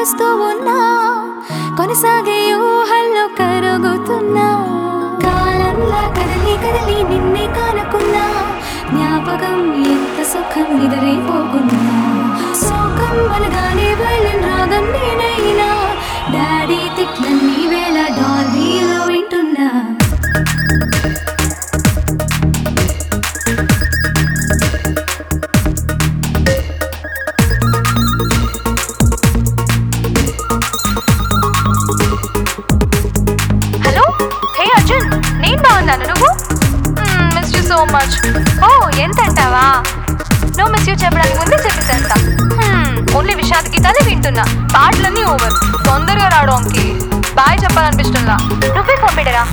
చూస్తూ ఉన్నా కొనసాగే ఊహల్లో కరుగుతున్నా కాలంలా కదలి కదలి నిన్నే కానుకున్నా జ్ఞాపకం ఎంత సుఖం నిదరైపోకున్నా శోకం అనగానే వెళ్ళిన రాగం నేనైనా డాడీ తిట్లన్నీ వేళ డాల్బీలో వింటున్నా హలో హే అర్జున్ నేను బాగున్నాను నువ్వు మిస్ యూ సో మచ్ ఓ ఎంత అంటావా నో మిస్ యూ చెప్పడానికి ముందే చెప్పేసేస్తా ఓన్లీ విషాద్ గీతాలే వింటున్నా పాటలన్నీ ఓవర్ తొందరగా రావడానికి బాయ్ చెప్పాలనిపిస్తుందా నువ్వే ఫోన్ పెట్టరా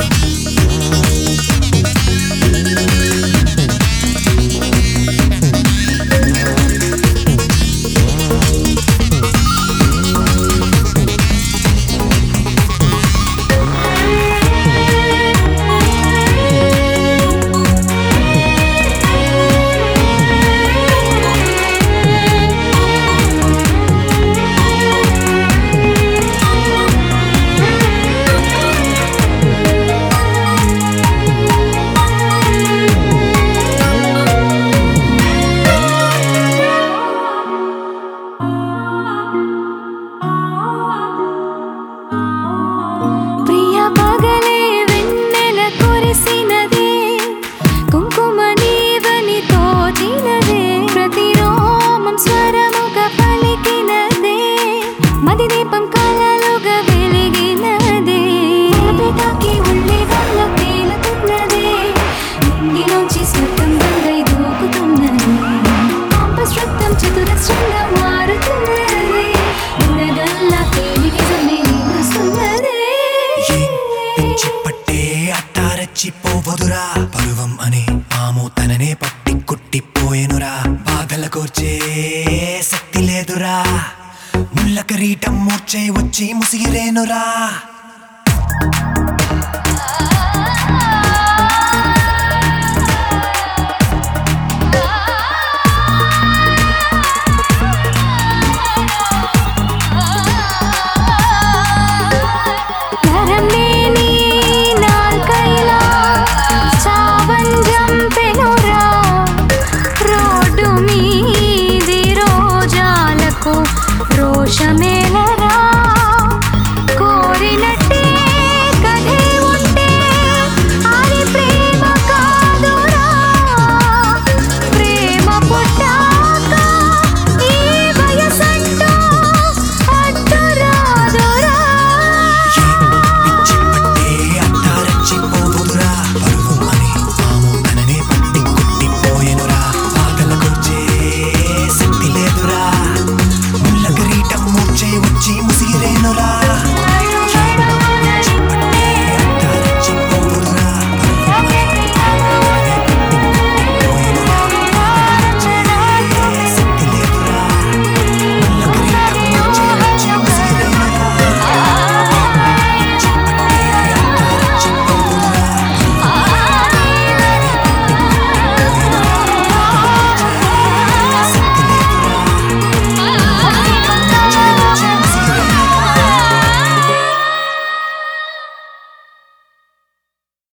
ప్రియ పగలే వెన్నెల కురిసినదే కుంకుమ నీవని తోచినదే ప్రతి రోమం స్వరముగా పలికినదే మది దీపం కలలుగా వెలిగినదే పితాకి ఉళ్ళి వల్ల తేలుతున్నదే నింగిలోంచి స్వర్గం బంగై దూకుతున్నది కాంపస్ రక్తం చతురస్రంగా మారుతున్నది గుణగల్లా తేలికి వస్తున్నదే పిచ్చి పట్టే అట్టారచ్చిపోవదురా పరువం అనే ఆము తననే పట్టి కుట్టిపోయెనురా బాధల కోర్చే శక్తి లేదురా ముళ్ళ కిరీటం మూర్చే వచ్చి ముసిగిరేనురా